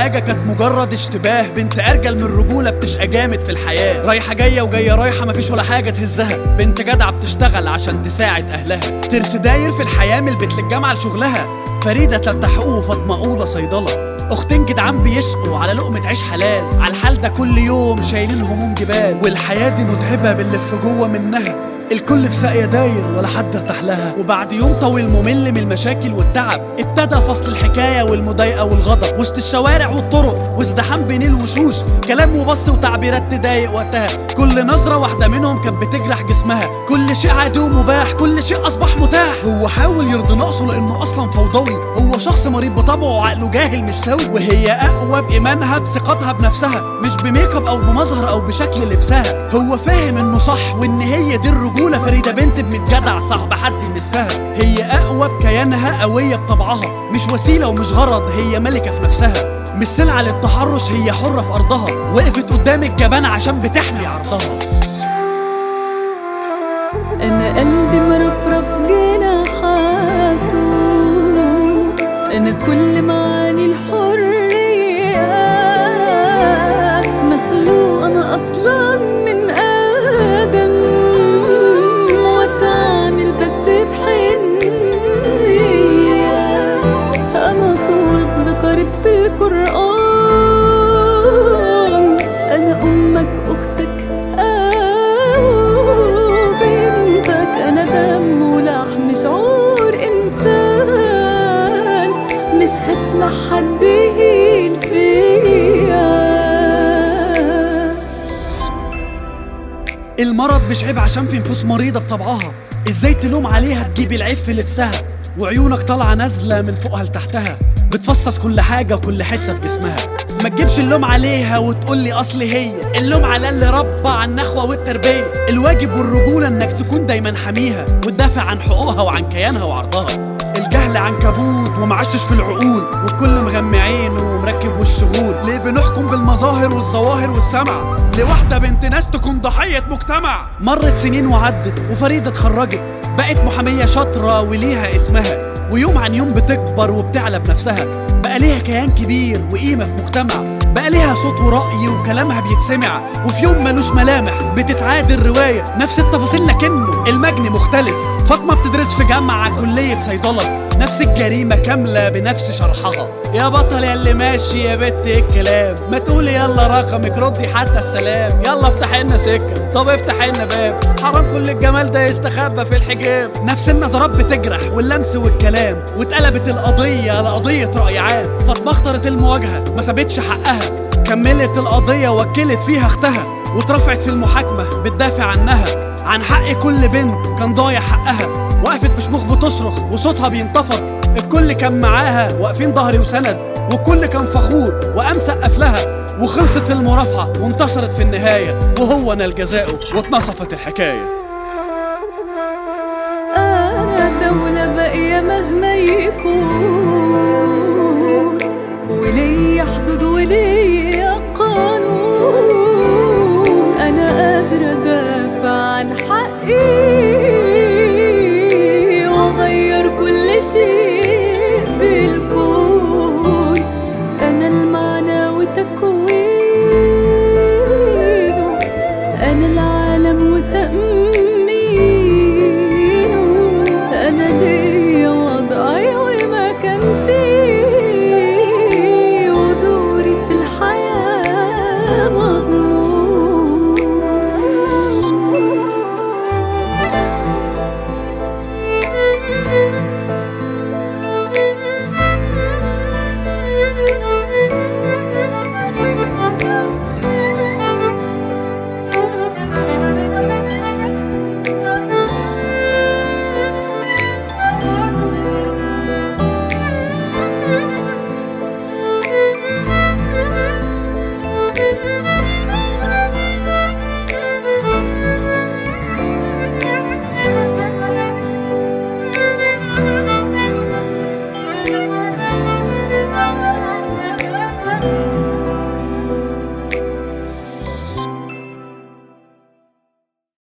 حاجة كانت مجرد اشتباه بنت ارجل من الرجولة بتشقى جامد في الحياة رايحة جاية وجاية رايحة مفيش ولا حاجة تهزها بنت جدعة بتشتغل عشان تساعد اهلها ترس داير في الحياة من البيت للجامعة لشغلها فريدة تلات حقوق وفاطمة أولى صيدلة أختين جدعان بيشقوا على لقمة عيش حلال على الحال ده كل يوم شايلين هموم جبال والحياة دي متعبة بنلف جوه منها الكل في ساقية داير ولا حد ارتاح لها وبعد يوم طويل ممل من المشاكل والتعب ابتدى فصل الحكاية والمضايقة والغضب وسط الشوارع والطرق وازدحام بين الوشوش كلام وبص وتعبيرات تضايق وقتها كل نظرة واحدة منهم كانت بتجرح جسمها كل شيء عادي ومباح كل شيء أصبح متاح هو حاول يرضي نقصه لأنه أصلا فوضوي هو شخص مريض بطبعه وعقله جاهل مش سوي وهي أقوى بإيمانها بثقتها بنفسها مش بميك اب أو بمظهر أو بشكل لبسها هو فاهم إنه صح وإن هي دي الرجولة فريدة بنت بنت جدع صاحب حد يمسها هي أقوى بكيانها قوية بطبعها مش وسيلة ومش غرض هي ملكة في نفسها مش سلعة للتحرش هي حرة في أرضها وقفت قدام الجبان عشان بتحمي عرضها أنا قلبي مرفرف جناحاته أنا كل معاني الحرية مخلوق أنا أصلا من آدم وأتعامل بس بحنية أنا صورة ذكرت في القرآن أنا أمك أختك أو بنتك أنا دم ولحم شعور إنسان مش هسمح حد يهين فيا المرض مش عيب عشان في نفوس مريضة بطبعها ازاي تلوم عليها تجيب العيب في لبسها وعيونك طالعة نازلة من فوقها لتحتها بتفصص كل حاجة وكل حتة في جسمها ما تجيبش اللوم عليها وتقول لي اصل هي اللوم على اللي ربى على النخوة والتربية الواجب والرجولة انك تكون دايما حميها وتدافع عن حقوقها وعن كيانها وعرضها الجهل عنكبوت ومعشش في العقول والكل مغمي عينه ومركب والشغول ليه بنحكم بالمظاهر والظواهر والسمع لواحدة بنت ناس تكون ضحية مجتمع مرت سنين وعدت وفريدة اتخرجت بقت محامية شاطرة وليها اسمها ويوم عن يوم بتكبر وبتعلى بنفسها بقى ليها كيان كبير وقيمة في مجتمع بقى ليها صوت ورأي وكلامها بيتسمع وفي يوم ملوش ملامح بتتعاد الرواية نفس التفاصيل لكنه المجن مختلف فاطمة بتدرس في جامعة كلية صيدلة نفس الجريمة كاملة بنفس شرحها يا بطل يا اللي ماشي يا بت إيه الكلام ما تقولي يلا رقمك ردي حتى السلام يلا افتح لنا سكة طب افتح لنا باب حرام كل الجمال ده يستخبى في الحجاب نفس النظرات بتجرح واللمس والكلام واتقلبت القضية لقضية رأي عام فاطمة اختارت المواجهة ما سابتش حقها كملت القضية وكلت فيها اختها واترفعت في المحاكمة بتدافع عنها عن حق كل بنت كان ضايع حقها وقفت بشموخ بتصرخ وصوتها بينتفض الكل كان معاها واقفين ظهري وسند والكل كان فخور وقام سقف لها وخلصت المرافعة وانتصرت في النهاية وهو نال جزاؤه واتنصفت الحكاية أنا دولة باقية مهما يكون وليا حدود وليا قانون أنا قادرة أدافع عن حقي